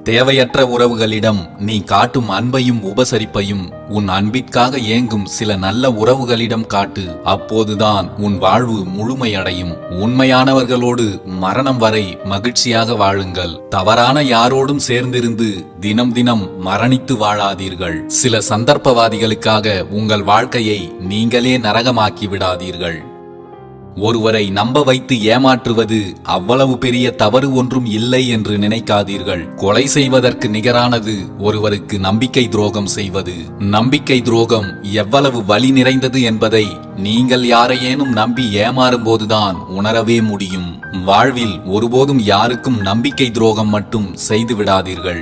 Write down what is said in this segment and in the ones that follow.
தேவையற்ற உறவுகளிடம் நீ காட்டும் அன்பையும் உபசரிப்பையும் உன் அன்பிற்காக ஏங்கும் சில நல்ல உறவுகளிடம் காட்டு அப்போதுதான் உன் வாழ்வு முழுமையடையும் உண்மையானவர்களோடு மரணம் வரை மகிழ்ச்சியாக வாழுங்கள் தவறான யாரோடும் சேர்ந்திருந்து தினம் தினம் மரணித்து வாழாதீர்கள் சில சந்தர்ப்பவாதிகளுக்காக உங்கள் வாழ்க்கையை நீங்களே நரகமாக்கி விடாதீர்கள் ஒருவரை நம்ப வைத்து ஏமாற்றுவது அவ்வளவு பெரிய தவறு ஒன்றும் இல்லை என்று நினைக்காதீர்கள் கொலை செய்வதற்கு நிகரானது ஒருவருக்கு நம்பிக்கை துரோகம் செய்வது நம்பிக்கை துரோகம் எவ்வளவு வலி நிறைந்தது என்பதை நீங்கள் யாரையேனும் நம்பி ஏமாறும் போதுதான் உணரவே முடியும் வாழ்வில் ஒருபோதும் யாருக்கும் நம்பிக்கை துரோகம் மட்டும் செய்து விடாதீர்கள்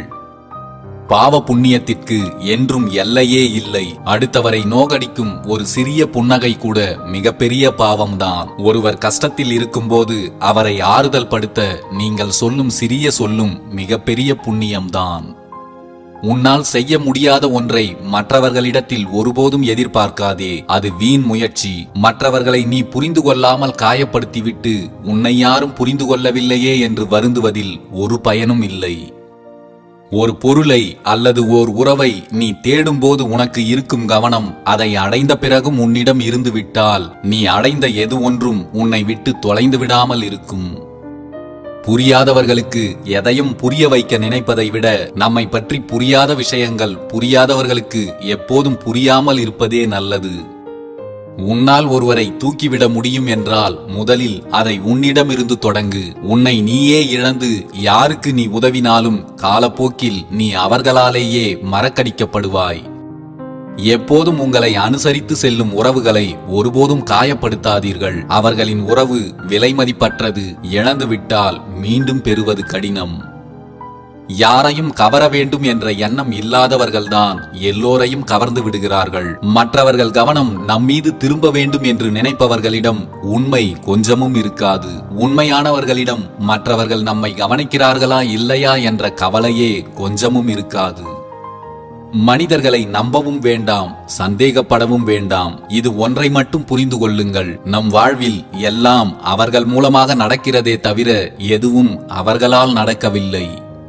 பாவ புண்ணியத்திற்கு என்றும் எல்லையே இல்லை அடுத்தவரை நோகடிக்கும் ஒரு சிறிய புன்னகை கூட மிகப்பெரிய பாவம்தான் ஒருவர் கஷ்டத்தில் இருக்கும்போது அவரை ஆறுதல் படுத்த நீங்கள் சொல்லும் சிறிய சொல்லும் மிகப்பெரிய புண்ணியம்தான் உன்னால் செய்ய முடியாத ஒன்றை மற்றவர்களிடத்தில் ஒருபோதும் எதிர்பார்க்காதே அது வீண் முயற்சி மற்றவர்களை நீ புரிந்து கொள்ளாமல் காயப்படுத்திவிட்டு உன்னை யாரும் புரிந்து கொள்ளவில்லையே என்று வருந்துவதில் ஒரு பயனும் இல்லை ஒரு பொருளை அல்லது ஓர் உறவை நீ தேடும்போது உனக்கு இருக்கும் கவனம் அதை அடைந்த பிறகும் உன்னிடம் இருந்து விட்டால் நீ அடைந்த எது ஒன்றும் உன்னை விட்டு தொலைந்து விடாமல் இருக்கும் புரியாதவர்களுக்கு எதையும் புரிய வைக்க நினைப்பதை விட நம்மை பற்றி புரியாத விஷயங்கள் புரியாதவர்களுக்கு எப்போதும் புரியாமல் இருப்பதே நல்லது உன்னால் ஒருவரை தூக்கிவிட முடியும் என்றால் முதலில் அதை உன்னிடமிருந்து தொடங்கு உன்னை நீயே இழந்து யாருக்கு நீ உதவினாலும் காலப்போக்கில் நீ அவர்களாலேயே மறக்கடிக்கப்படுவாய் எப்போதும் உங்களை அனுசரித்து செல்லும் உறவுகளை ஒருபோதும் காயப்படுத்தாதீர்கள் அவர்களின் உறவு விலைமதிப்பற்றது இழந்துவிட்டால் மீண்டும் பெறுவது கடினம் யாரையும் கவர வேண்டும் என்ற எண்ணம் இல்லாதவர்கள்தான் எல்லோரையும் கவர்ந்து விடுகிறார்கள் மற்றவர்கள் கவனம் நம்மீது திரும்ப வேண்டும் என்று நினைப்பவர்களிடம் உண்மை கொஞ்சமும் இருக்காது உண்மையானவர்களிடம் மற்றவர்கள் நம்மை கவனிக்கிறார்களா இல்லையா என்ற கவலையே கொஞ்சமும் இருக்காது மனிதர்களை நம்பவும் வேண்டாம் சந்தேகப்படவும் வேண்டாம் இது ஒன்றை மட்டும் புரிந்து கொள்ளுங்கள் நம் வாழ்வில் எல்லாம் அவர்கள் மூலமாக நடக்கிறதே தவிர எதுவும் அவர்களால் நடக்கவில்லை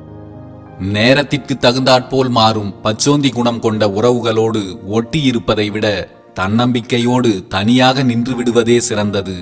நேரத்திற்கு தகுந்தாற்போல் மாறும் பச்சோந்தி குணம் கொண்ட உறவுகளோடு ஒட்டி இருப்பதை விட தன்னம்பிக்கையோடு தனியாக நின்று விடுவதே சிறந்தது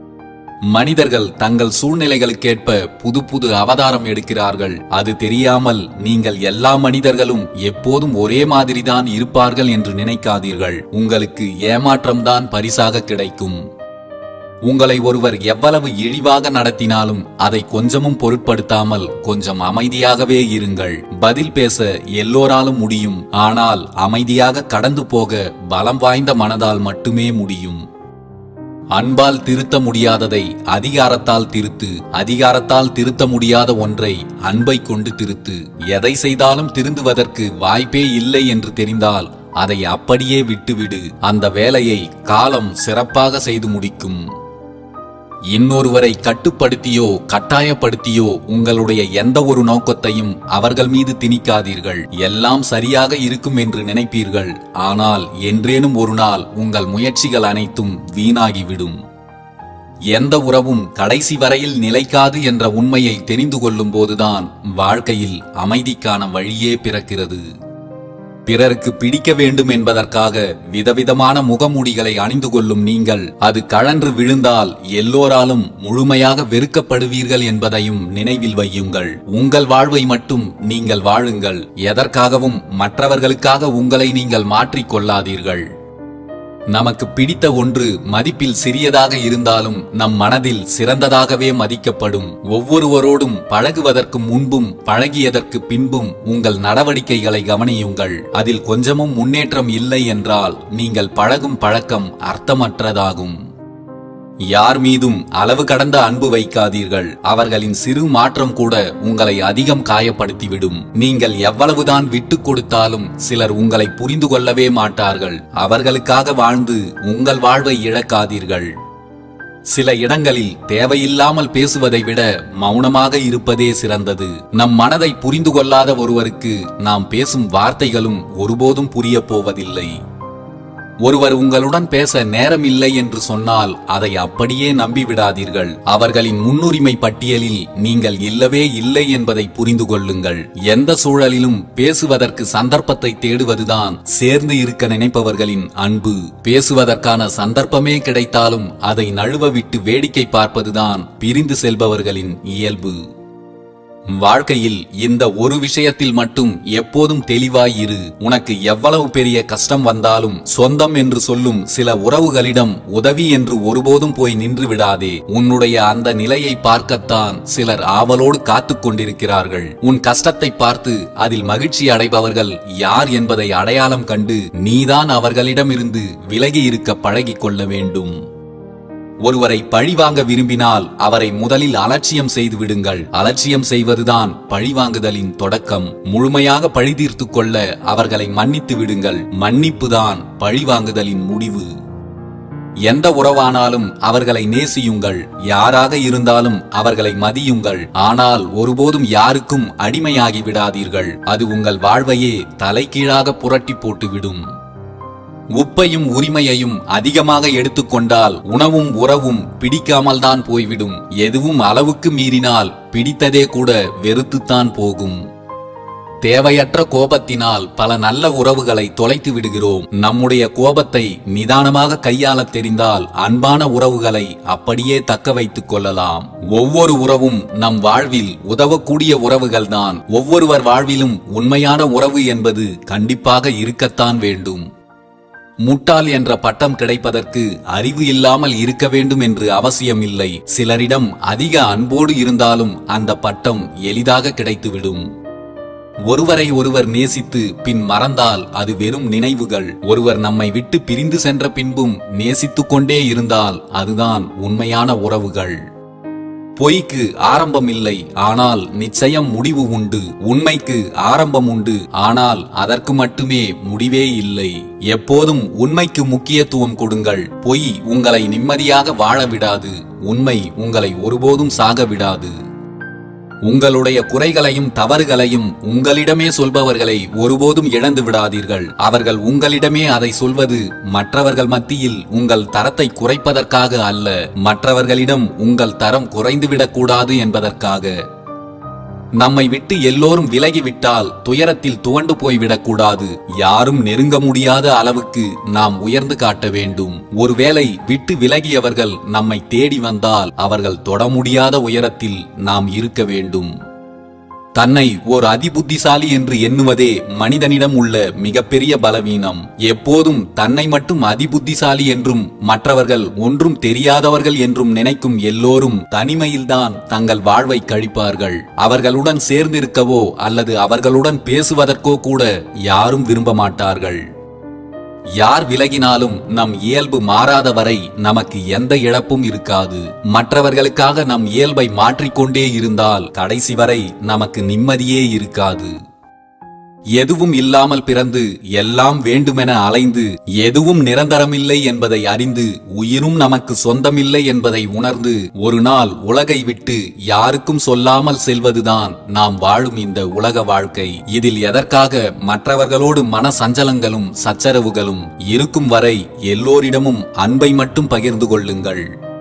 மனிதர்கள் தங்கள் சூழ்நிலைகளுக்கேற்ப புது புது அவதாரம் எடுக்கிறார்கள் அது தெரியாமல் நீங்கள் எல்லா மனிதர்களும் எப்போதும் ஒரே மாதிரிதான் இருப்பார்கள் என்று நினைக்காதீர்கள் உங்களுக்கு ஏமாற்றம்தான் பரிசாக கிடைக்கும் உங்களை ஒருவர் எவ்வளவு இழிவாக நடத்தினாலும் அதை கொஞ்சமும் பொருட்படுத்தாமல் கொஞ்சம் அமைதியாகவே இருங்கள் பதில் பேச எல்லோராலும் முடியும் ஆனால் அமைதியாக கடந்து போக பலம் வாய்ந்த மனதால் மட்டுமே முடியும் அன்பால் திருத்த முடியாததை அதிகாரத்தால் திருத்து அதிகாரத்தால் திருத்த முடியாத ஒன்றை அன்பை கொண்டு திருத்து எதை செய்தாலும் திருந்துவதற்கு வாய்ப்பே இல்லை என்று தெரிந்தால் அதை அப்படியே விட்டுவிடு அந்த வேலையை காலம் சிறப்பாக செய்து முடிக்கும் இன்னொருவரை கட்டுப்படுத்தியோ கட்டாயப்படுத்தியோ உங்களுடைய எந்த ஒரு நோக்கத்தையும் அவர்கள் மீது திணிக்காதீர்கள் எல்லாம் சரியாக இருக்கும் என்று நினைப்பீர்கள் ஆனால் என்றேனும் ஒரு நாள் உங்கள் முயற்சிகள் அனைத்தும் வீணாகிவிடும் எந்த உறவும் கடைசி வரையில் நிலைக்காது என்ற உண்மையை தெரிந்து கொள்ளும் போதுதான் வாழ்க்கையில் அமைதிக்கான வழியே பிறக்கிறது பிறருக்கு பிடிக்க வேண்டும் என்பதற்காக விதவிதமான முகமூடிகளை அணிந்து கொள்ளும் நீங்கள் அது கழன்று விழுந்தால் எல்லோராலும் முழுமையாக வெறுக்கப்படுவீர்கள் என்பதையும் நினைவில் வையுங்கள் உங்கள் வாழ்வை மட்டும் நீங்கள் வாழுங்கள் எதற்காகவும் மற்றவர்களுக்காக உங்களை நீங்கள் மாற்றிக் கொள்ளாதீர்கள் நமக்கு பிடித்த ஒன்று மதிப்பில் சிறியதாக இருந்தாலும் நம் மனதில் சிறந்ததாகவே மதிக்கப்படும் ஒவ்வொருவரோடும் பழகுவதற்கு முன்பும் பழகியதற்கு பின்பும் உங்கள் நடவடிக்கைகளை கவனியுங்கள் அதில் கொஞ்சமும் முன்னேற்றம் இல்லை என்றால் நீங்கள் பழகும் பழக்கம் அர்த்தமற்றதாகும் யார் மீதும் அளவு கடந்த அன்பு வைக்காதீர்கள் அவர்களின் சிறு மாற்றம் கூட உங்களை அதிகம் காயப்படுத்திவிடும் நீங்கள் எவ்வளவுதான் விட்டுக் கொடுத்தாலும் சிலர் உங்களை புரிந்து கொள்ளவே மாட்டார்கள் அவர்களுக்காக வாழ்ந்து உங்கள் வாழ்வை இழக்காதீர்கள் சில இடங்களில் தேவையில்லாமல் பேசுவதை விட மௌனமாக இருப்பதே சிறந்தது நம் மனதை புரிந்து கொள்ளாத ஒருவருக்கு நாம் பேசும் வார்த்தைகளும் ஒருபோதும் புரியப் போவதில்லை ஒருவர் உங்களுடன் பேச நேரமில்லை என்று சொன்னால் அதை அப்படியே நம்பிவிடாதீர்கள் அவர்களின் முன்னுரிமை பட்டியலில் நீங்கள் இல்லவே இல்லை என்பதை புரிந்து கொள்ளுங்கள் எந்த சூழலிலும் பேசுவதற்கு சந்தர்ப்பத்தை தேடுவதுதான் சேர்ந்து இருக்க நினைப்பவர்களின் அன்பு பேசுவதற்கான சந்தர்ப்பமே கிடைத்தாலும் அதை நழுவ விட்டு வேடிக்கை பார்ப்பதுதான் பிரிந்து செல்பவர்களின் இயல்பு வாழ்க்கையில் இந்த ஒரு விஷயத்தில் மட்டும் எப்போதும் தெளிவாய் இரு உனக்கு எவ்வளவு பெரிய கஷ்டம் வந்தாலும் சொந்தம் என்று சொல்லும் சில உறவுகளிடம் உதவி என்று ஒருபோதும் போய் நின்று விடாதே உன்னுடைய அந்த நிலையை பார்க்கத்தான் சிலர் ஆவலோடு காத்துக் கொண்டிருக்கிறார்கள் உன் கஷ்டத்தை பார்த்து அதில் மகிழ்ச்சி அடைபவர்கள் யார் என்பதை அடையாளம் கண்டு நீதான் அவர்களிடமிருந்து விலகி இருக்க பழகிக் கொள்ள வேண்டும் ஒருவரை பழிவாங்க விரும்பினால் அவரை முதலில் அலட்சியம் செய்து விடுங்கள் அலட்சியம் செய்வதுதான் பழிவாங்குதலின் தொடக்கம் முழுமையாக பழி தீர்த்துக் கொள்ள அவர்களை மன்னித்து விடுங்கள் மன்னிப்புதான் பழிவாங்குதலின் முடிவு எந்த உறவானாலும் அவர்களை நேசியுங்கள் யாராக இருந்தாலும் அவர்களை மதியுங்கள் ஆனால் ஒருபோதும் யாருக்கும் அடிமையாகி விடாதீர்கள் அது உங்கள் வாழ்வையே தலைகீழாக புரட்டி போட்டுவிடும் உப்பையும் உரிமையையும் அதிகமாக எடுத்துக்கொண்டால் உணவும் உறவும் பிடிக்காமல் தான் போய்விடும் எதுவும் அளவுக்கு மீறினால் பிடித்ததே கூட வெறுத்துத்தான் போகும் தேவையற்ற கோபத்தினால் பல நல்ல உறவுகளை தொலைத்து விடுகிறோம் நம்முடைய கோபத்தை நிதானமாக கையாளத் தெரிந்தால் அன்பான உறவுகளை அப்படியே தக்க வைத்துக் கொள்ளலாம் ஒவ்வொரு உறவும் நம் வாழ்வில் உதவக்கூடிய உறவுகள்தான் ஒவ்வொருவர் வாழ்விலும் உண்மையான உறவு என்பது கண்டிப்பாக இருக்கத்தான் வேண்டும் முட்டாள் என்ற பட்டம் கிடைப்பதற்கு அறிவு இல்லாமல் இருக்க வேண்டும் என்று அவசியம் இல்லை சிலரிடம் அதிக அன்போடு இருந்தாலும் அந்த பட்டம் எளிதாக கிடைத்துவிடும் ஒருவரை ஒருவர் நேசித்து பின் மறந்தால் அது வெறும் நினைவுகள் ஒருவர் நம்மை விட்டு பிரிந்து சென்ற பின்பும் நேசித்துக் கொண்டே இருந்தால் அதுதான் உண்மையான உறவுகள் பொய்க்கு ஆரம்பம் இல்லை ஆனால் நிச்சயம் முடிவு உண்டு உண்மைக்கு ஆரம்பம் உண்டு ஆனால் அதற்கு மட்டுமே முடிவே இல்லை எப்போதும் உண்மைக்கு முக்கியத்துவம் கொடுங்கள் பொய் உங்களை நிம்மதியாக வாழ விடாது உண்மை உங்களை ஒருபோதும் சாக விடாது உங்களுடைய குறைகளையும் தவறுகளையும் உங்களிடமே சொல்பவர்களை ஒருபோதும் இழந்து விடாதீர்கள் அவர்கள் உங்களிடமே அதை சொல்வது மற்றவர்கள் மத்தியில் உங்கள் தரத்தை குறைப்பதற்காக அல்ல மற்றவர்களிடம் உங்கள் தரம் குறைந்துவிடக் கூடாது என்பதற்காக நம்மை விட்டு எல்லோரும் விலகிவிட்டால் துயரத்தில் துவண்டு போய்விடக்கூடாது யாரும் நெருங்க முடியாத அளவுக்கு நாம் உயர்ந்து காட்ட வேண்டும் ஒருவேளை விட்டு விலகியவர்கள் நம்மை தேடி வந்தால் அவர்கள் தொட முடியாத உயரத்தில் நாம் இருக்க வேண்டும் தன்னை ஓர் அதிபுத்திசாலி என்று எண்ணுவதே மனிதனிடம் உள்ள மிகப்பெரிய பலவீனம் எப்போதும் தன்னை மட்டும் அதிபுத்திசாலி என்றும் மற்றவர்கள் ஒன்றும் தெரியாதவர்கள் என்றும் நினைக்கும் எல்லோரும் தனிமையில்தான் தங்கள் வாழ்வை கழிப்பார்கள் அவர்களுடன் சேர்ந்திருக்கவோ அல்லது அவர்களுடன் பேசுவதற்கோ கூட யாரும் விரும்ப மாட்டார்கள் யார் விலகினாலும் நம் இயல்பு மாறாத வரை நமக்கு எந்த இழப்பும் இருக்காது மற்றவர்களுக்காக நம் இயல்பை மாற்றிக்கொண்டே இருந்தால் கடைசி வரை நமக்கு நிம்மதியே இருக்காது எதுவும் இல்லாமல் பிறந்து எல்லாம் வேண்டுமென அலைந்து எதுவும் நிரந்தரமில்லை என்பதை அறிந்து உயிரும் நமக்கு சொந்தமில்லை என்பதை உணர்ந்து ஒரு நாள் உலகை விட்டு யாருக்கும் சொல்லாமல் செல்வதுதான் நாம் வாழும் இந்த உலக வாழ்க்கை இதில் எதற்காக மற்றவர்களோடு மன சஞ்சலங்களும் சச்சரவுகளும் இருக்கும் வரை எல்லோரிடமும் அன்பை மட்டும் பகிர்ந்து கொள்ளுங்கள்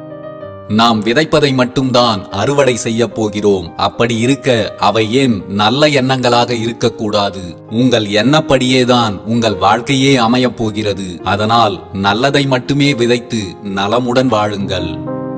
நாம் விதைப்பதை மட்டும்தான் அறுவடை செய்யப் போகிறோம் அப்படி இருக்க அவை ஏன் நல்ல எண்ணங்களாக இருக்கக்கூடாது உங்கள் எண்ணப்படியேதான் உங்கள் வாழ்க்கையே அமையப் போகிறது அதனால் நல்லதை மட்டுமே விதைத்து நலமுடன் வாழுங்கள்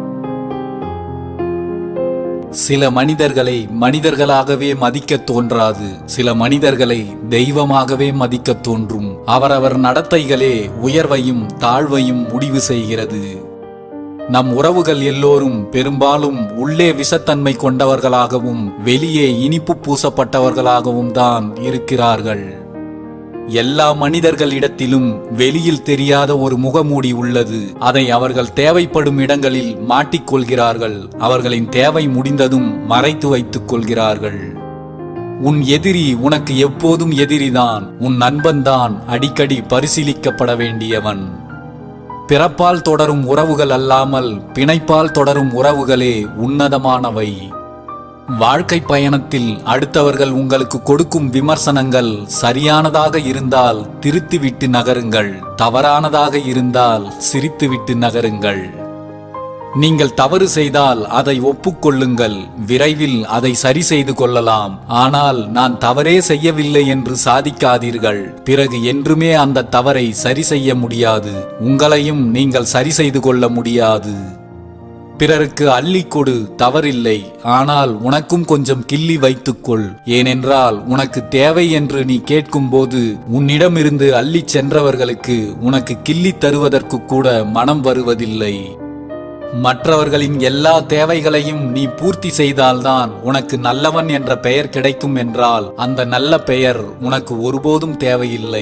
சில மனிதர்களை மனிதர்களாகவே மதிக்கத் தோன்றாது சில மனிதர்களை தெய்வமாகவே மதிக்கத் தோன்றும் அவரவர் நடத்தைகளே உயர்வையும் தாழ்வையும் முடிவு செய்கிறது நம் உறவுகள் எல்லோரும் பெரும்பாலும் உள்ளே விஷத்தன்மை கொண்டவர்களாகவும் வெளியே இனிப்பு பூசப்பட்டவர்களாகவும் தான் இருக்கிறார்கள் எல்லா மனிதர்களிடத்திலும் வெளியில் தெரியாத ஒரு முகமூடி உள்ளது அதை அவர்கள் தேவைப்படும் இடங்களில் மாட்டிக்கொள்கிறார்கள் அவர்களின் தேவை முடிந்ததும் மறைத்து வைத்துக் கொள்கிறார்கள் உன் எதிரி உனக்கு எப்போதும் எதிரிதான் உன் நண்பன்தான் அடிக்கடி பரிசீலிக்கப்பட வேண்டியவன் பிறப்பால் தொடரும் உறவுகள் அல்லாமல் பிணைப்பால் தொடரும் உறவுகளே உன்னதமானவை வாழ்க்கை பயணத்தில் அடுத்தவர்கள் உங்களுக்கு கொடுக்கும் விமர்சனங்கள் சரியானதாக இருந்தால் திருத்திவிட்டு நகருங்கள் தவறானதாக இருந்தால் சிரித்துவிட்டு நகருங்கள் நீங்கள் தவறு செய்தால் அதை ஒப்புக்கொள்ளுங்கள் விரைவில் அதை சரி செய்து கொள்ளலாம் ஆனால் நான் தவறே செய்யவில்லை என்று சாதிக்காதீர்கள் பிறகு என்றுமே அந்த தவறை சரி செய்ய முடியாது உங்களையும் நீங்கள் சரி செய்து கொள்ள முடியாது பிறருக்கு அள்ளி கொடு தவறில்லை ஆனால் உனக்கும் கொஞ்சம் கிள்ளி வைத்துக்கொள் ஏனென்றால் உனக்கு தேவை என்று நீ கேட்கும்போது உன்னிடமிருந்து அள்ளிச் சென்றவர்களுக்கு உனக்கு கிள்ளி தருவதற்கு கூட மனம் வருவதில்லை மற்றவர்களின் எல்லா தேவைகளையும் நீ பூர்த்தி செய்தால்தான் உனக்கு நல்லவன் என்ற பெயர் கிடைக்கும் என்றால் அந்த நல்ல பெயர் உனக்கு ஒருபோதும் தேவையில்லை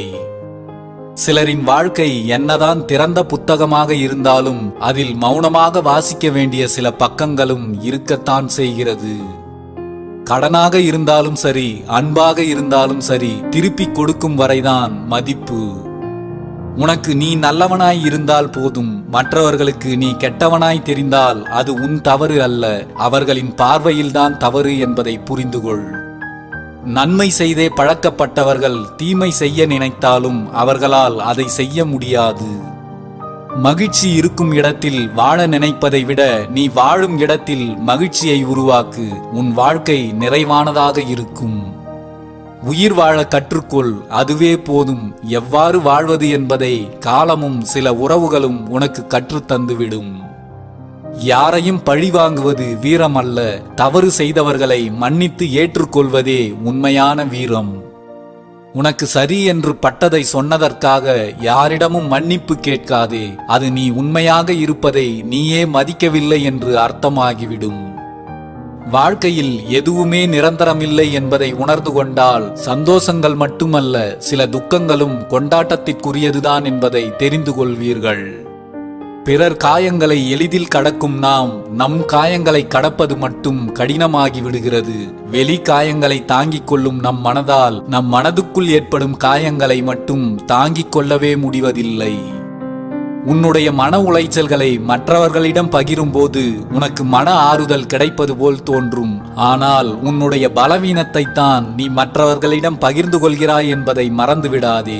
சிலரின் வாழ்க்கை என்னதான் திறந்த புத்தகமாக இருந்தாலும் அதில் மௌனமாக வாசிக்க வேண்டிய சில பக்கங்களும் இருக்கத்தான் செய்கிறது கடனாக இருந்தாலும் சரி அன்பாக இருந்தாலும் சரி திருப்பிக் கொடுக்கும் வரைதான் மதிப்பு உனக்கு நீ நல்லவனாய் இருந்தால் போதும் மற்றவர்களுக்கு நீ கெட்டவனாய் தெரிந்தால் அது உன் தவறு அல்ல அவர்களின் பார்வையில்தான் தவறு என்பதை புரிந்து கொள் நன்மை செய்தே பழக்கப்பட்டவர்கள் தீமை செய்ய நினைத்தாலும் அவர்களால் அதை செய்ய முடியாது மகிழ்ச்சி இருக்கும் இடத்தில் வாழ நினைப்பதை விட நீ வாழும் இடத்தில் மகிழ்ச்சியை உருவாக்கு உன் வாழ்க்கை நிறைவானதாக இருக்கும் உயிர் வாழ கற்றுக்கொள் அதுவே போதும் எவ்வாறு வாழ்வது என்பதை காலமும் சில உறவுகளும் உனக்கு கற்றுத் தந்துவிடும் யாரையும் பழிவாங்குவது வீரம் அல்ல தவறு செய்தவர்களை மன்னித்து ஏற்றுக்கொள்வதே உண்மையான வீரம் உனக்கு சரி என்று பட்டதை சொன்னதற்காக யாரிடமும் மன்னிப்பு கேட்காதே அது நீ உண்மையாக இருப்பதை நீயே மதிக்கவில்லை என்று அர்த்தமாகிவிடும் வாழ்க்கையில் எதுவுமே நிரந்தரமில்லை என்பதை உணர்ந்து கொண்டால் சந்தோஷங்கள் மட்டுமல்ல சில துக்கங்களும் கொண்டாட்டத்திற்குரியதுதான் என்பதை தெரிந்து கொள்வீர்கள் பிறர் காயங்களை எளிதில் கடக்கும் நாம் நம் காயங்களை கடப்பது மட்டும் கடினமாகி விடுகிறது வெளி காயங்களை தாங்கிக் கொள்ளும் நம் மனதால் நம் மனதுக்குள் ஏற்படும் காயங்களை மட்டும் தாங்கிக் கொள்ளவே முடிவதில்லை உன்னுடைய மன உளைச்சல்களை மற்றவர்களிடம் பகிரும்போது உனக்கு மன ஆறுதல் கிடைப்பது போல் தோன்றும் ஆனால் உன்னுடைய பலவீனத்தை தான் நீ மற்றவர்களிடம் பகிர்ந்து கொள்கிறாய் என்பதை மறந்துவிடாதே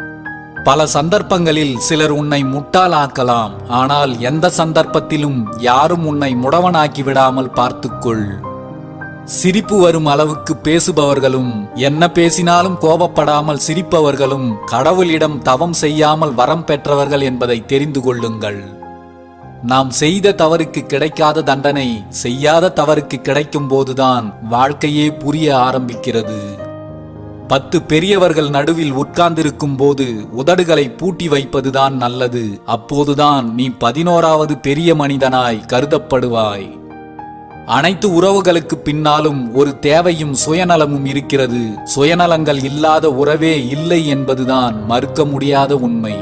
பல சந்தர்ப்பங்களில் சிலர் உன்னை முட்டாளாக்கலாம் ஆனால் எந்த சந்தர்ப்பத்திலும் யாரும் உன்னை முடவனாக்கி விடாமல் பார்த்துக்கொள் சிரிப்பு வரும் அளவுக்கு பேசுபவர்களும் என்ன பேசினாலும் கோபப்படாமல் சிரிப்பவர்களும் கடவுளிடம் தவம் செய்யாமல் வரம் பெற்றவர்கள் என்பதை தெரிந்து கொள்ளுங்கள் நாம் செய்த தவறுக்கு கிடைக்காத தண்டனை செய்யாத தவறுக்கு கிடைக்கும் போதுதான் வாழ்க்கையே புரிய ஆரம்பிக்கிறது பத்து பெரியவர்கள் நடுவில் உட்கார்ந்திருக்கும் போது உதடுகளை பூட்டி வைப்பதுதான் நல்லது அப்போதுதான் நீ பதினோராவது பெரிய மனிதனாய் கருதப்படுவாய் அனைத்து உறவுகளுக்கு பின்னாலும் ஒரு தேவையும் சுயநலமும் இருக்கிறது சுயநலங்கள் இல்லாத உறவே இல்லை என்பதுதான் மறுக்க முடியாத உண்மை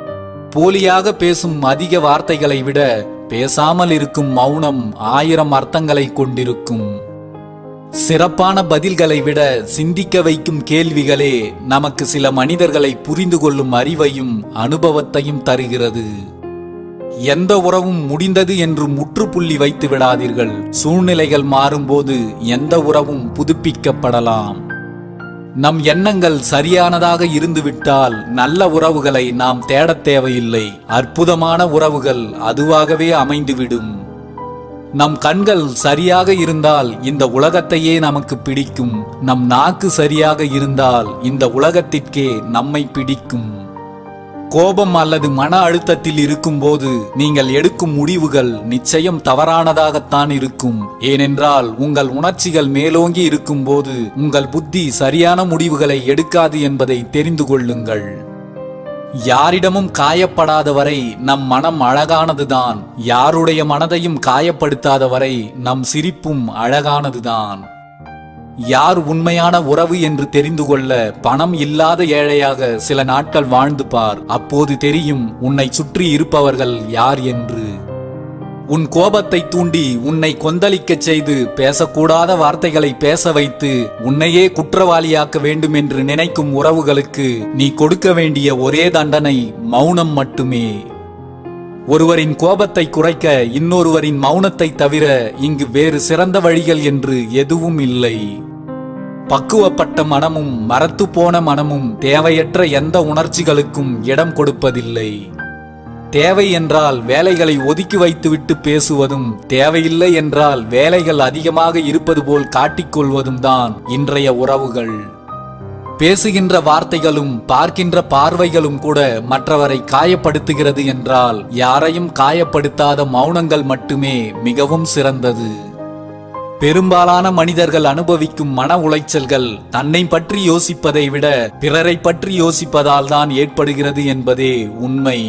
போலியாக பேசும் அதிக வார்த்தைகளை விட பேசாமல் இருக்கும் மௌனம் ஆயிரம் அர்த்தங்களை கொண்டிருக்கும் சிறப்பான பதில்களை விட சிந்திக்க வைக்கும் கேள்விகளே நமக்கு சில மனிதர்களை புரிந்து கொள்ளும் அறிவையும் அனுபவத்தையும் தருகிறது எந்த உறவும் முடிந்தது என்று முற்றுப்புள்ளி வைத்து விடாதீர்கள் சூழ்நிலைகள் மாறும்போது எந்த உறவும் புதுப்பிக்கப்படலாம் நம் எண்ணங்கள் சரியானதாக இருந்துவிட்டால் நல்ல உறவுகளை நாம் தேடத் தேவையில்லை அற்புதமான உறவுகள் அதுவாகவே அமைந்துவிடும் நம் கண்கள் சரியாக இருந்தால் இந்த உலகத்தையே நமக்கு பிடிக்கும் நம் நாக்கு சரியாக இருந்தால் இந்த உலகத்திற்கே நம்மை பிடிக்கும் கோபம் அல்லது மன அழுத்தத்தில் இருக்கும்போது நீங்கள் எடுக்கும் முடிவுகள் நிச்சயம் தவறானதாகத்தான் இருக்கும் ஏனென்றால் உங்கள் உணர்ச்சிகள் மேலோங்கி இருக்கும்போது உங்கள் புத்தி சரியான முடிவுகளை எடுக்காது என்பதை தெரிந்து கொள்ளுங்கள் யாரிடமும் காயப்படாத வரை நம் மனம் அழகானதுதான் யாருடைய மனதையும் காயப்படுத்தாத வரை நம் சிரிப்பும் அழகானதுதான் யார் உண்மையான உறவு என்று தெரிந்து கொள்ள பணம் இல்லாத ஏழையாக சில நாட்கள் வாழ்ந்து பார் அப்போது தெரியும் உன்னை சுற்றி இருப்பவர்கள் யார் என்று உன் கோபத்தை தூண்டி உன்னை கொந்தளிக்கச் செய்து பேசக்கூடாத வார்த்தைகளை பேச வைத்து உன்னையே குற்றவாளியாக்க வேண்டும் என்று நினைக்கும் உறவுகளுக்கு நீ கொடுக்க வேண்டிய ஒரே தண்டனை மௌனம் மட்டுமே ஒருவரின் கோபத்தை குறைக்க இன்னொருவரின் மௌனத்தை தவிர இங்கு வேறு சிறந்த வழிகள் என்று எதுவும் இல்லை பக்குவப்பட்ட மனமும் மரத்து போன மனமும் தேவையற்ற எந்த உணர்ச்சிகளுக்கும் இடம் கொடுப்பதில்லை தேவை என்றால் வேலைகளை ஒதுக்கி வைத்துவிட்டு பேசுவதும் தேவையில்லை என்றால் வேலைகள் அதிகமாக இருப்பது போல் காட்டிக்கொள்வதும் தான் இன்றைய உறவுகள் பேசுகின்ற வார்த்தைகளும் பார்க்கின்ற பார்வைகளும் கூட மற்றவரை காயப்படுத்துகிறது என்றால் யாரையும் காயப்படுத்தாத மௌனங்கள் மட்டுமே மிகவும் சிறந்தது பெரும்பாலான மனிதர்கள் அனுபவிக்கும் மன உளைச்சல்கள் தன்னை பற்றி யோசிப்பதை விட பிறரை பற்றி யோசிப்பதால் தான் ஏற்படுகிறது என்பதே உண்மை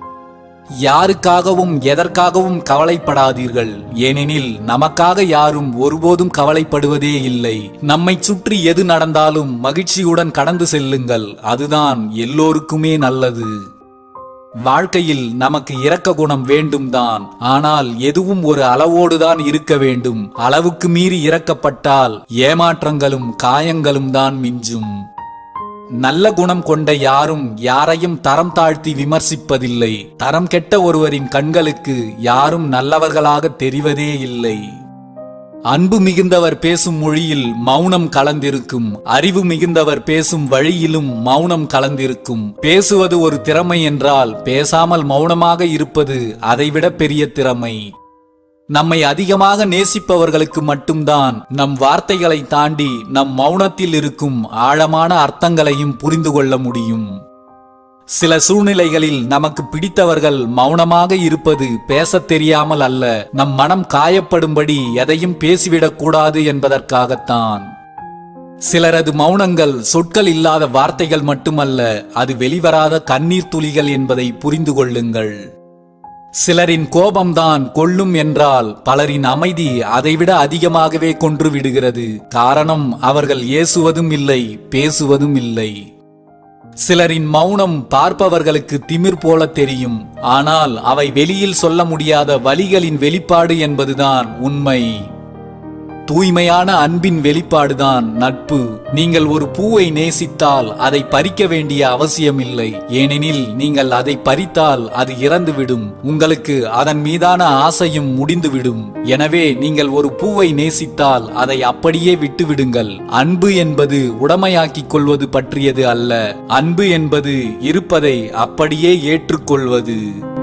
யாருக்காகவும் எதற்காகவும் கவலைப்படாதீர்கள் ஏனெனில் நமக்காக யாரும் ஒருபோதும் கவலைப்படுவதே இல்லை நம்மை சுற்றி எது நடந்தாலும் மகிழ்ச்சியுடன் கடந்து செல்லுங்கள் அதுதான் எல்லோருக்குமே நல்லது வாழ்க்கையில் நமக்கு இரக்க குணம் வேண்டும் தான் ஆனால் எதுவும் ஒரு அளவோடுதான் இருக்க வேண்டும் அளவுக்கு மீறி இறக்கப்பட்டால் ஏமாற்றங்களும் காயங்களும் தான் மிஞ்சும் நல்ல குணம் கொண்ட யாரும் யாரையும் தரம் தாழ்த்தி விமர்சிப்பதில்லை தரம் கெட்ட ஒருவரின் கண்களுக்கு யாரும் நல்லவர்களாக தெரிவதே இல்லை அன்பு மிகுந்தவர் பேசும் மொழியில் மௌனம் கலந்திருக்கும் அறிவு மிகுந்தவர் பேசும் வழியிலும் மௌனம் கலந்திருக்கும் பேசுவது ஒரு திறமை என்றால் பேசாமல் மௌனமாக இருப்பது அதைவிட பெரிய திறமை நம்மை அதிகமாக நேசிப்பவர்களுக்கு மட்டும்தான் நம் வார்த்தைகளை தாண்டி நம் மௌனத்தில் இருக்கும் ஆழமான அர்த்தங்களையும் புரிந்து கொள்ள முடியும் சில சூழ்நிலைகளில் நமக்கு பிடித்தவர்கள் மௌனமாக இருப்பது பேசத் தெரியாமல் அல்ல நம் மனம் காயப்படும்படி எதையும் பேசிவிடக் கூடாது என்பதற்காகத்தான் சிலரது மௌனங்கள் சொற்கள் இல்லாத வார்த்தைகள் மட்டுமல்ல அது வெளிவராத கண்ணீர் துளிகள் என்பதை புரிந்து கொள்ளுங்கள் சிலரின் கோபம்தான் கொல்லும் என்றால் பலரின் அமைதி அதைவிட அதிகமாகவே கொன்று விடுகிறது காரணம் அவர்கள் ஏசுவதும் இல்லை பேசுவதும் இல்லை சிலரின் மௌனம் பார்ப்பவர்களுக்கு திமிர் போல தெரியும் ஆனால் அவை வெளியில் சொல்ல முடியாத வலிகளின் வெளிப்பாடு என்பதுதான் உண்மை தூய்மையான அன்பின் வெளிப்பாடுதான் நட்பு நீங்கள் ஒரு பூவை நேசித்தால் அதை பறிக்க வேண்டிய அவசியமில்லை ஏனெனில் நீங்கள் அதை பறித்தால் அது இறந்துவிடும் உங்களுக்கு அதன் மீதான ஆசையும் முடிந்துவிடும் எனவே நீங்கள் ஒரு பூவை நேசித்தால் அதை அப்படியே விட்டுவிடுங்கள் அன்பு என்பது உடமையாக்கிக் கொள்வது பற்றியது அல்ல அன்பு என்பது இருப்பதை அப்படியே ஏற்றுக்கொள்வது